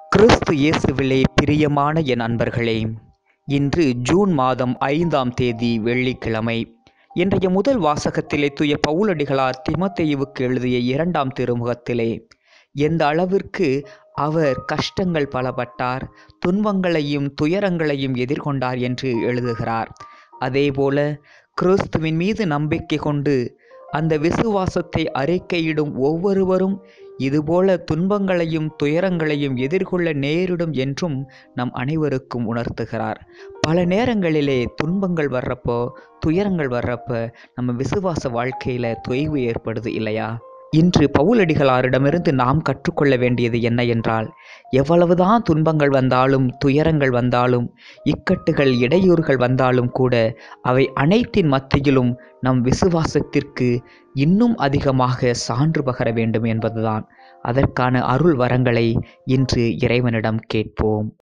கிறிஸ்து இயேசுவிலே பிரியமான என் அன்பர்களே இன்று ஜூன் மாதம் ஐந்தாம் தேதி வெள்ளிக்கிழமை இன்றைய முதல் வாசகத்திலே தூய பவுலடிகளார் திமத்தேயுவுக்கு எழுதிய இரண்டாம் திருமுகத்திலே எந்த அளவிற்கு அவர் கஷ்டங்கள் பலப்பட்டார் துன்பங்களையும் துயரங்களையும் எதிர்கொண்டார் என்று எழுதுகிறார் அதேபோல கிறிஸ்துவின் மீது நம்பிக்கை கொண்டு அந்த விசுவாசத்தை அறிக்கையிடும் ஒவ்வொருவரும் இதுபோல துன்பங்களையும் துயரங்களையும் எதிர்கொள்ள நேரிடும் என்றும் நம் அனைவருக்கும் உணர்த்துகிறார் பல நேரங்களிலே துன்பங்கள் வர்றப்போ துயரங்கள் வர்றப்ப நம்ம விசுவாச வாழ்க்கையில் தொய்வு ஏற்படுது இல்லையா இன்று பவுலடிகளாரிடமிருந்து நாம் கற்றுக்கொள்ள வேண்டியது என்ன என்றால் எவ்வளவுதான் துன்பங்கள் வந்தாலும் துயரங்கள் வந்தாலும் இக்கட்டுகள் இடையூறுகள் வந்தாலும் கூட அவை அனைத்தின் மத்தியிலும் நம் விசுவாசத்திற்கு இன்னும் அதிகமாக சான்று பகர வேண்டும் என்பதுதான் அதற்கான அருள் வரங்களை இன்று இறைவனிடம் கேட்போம்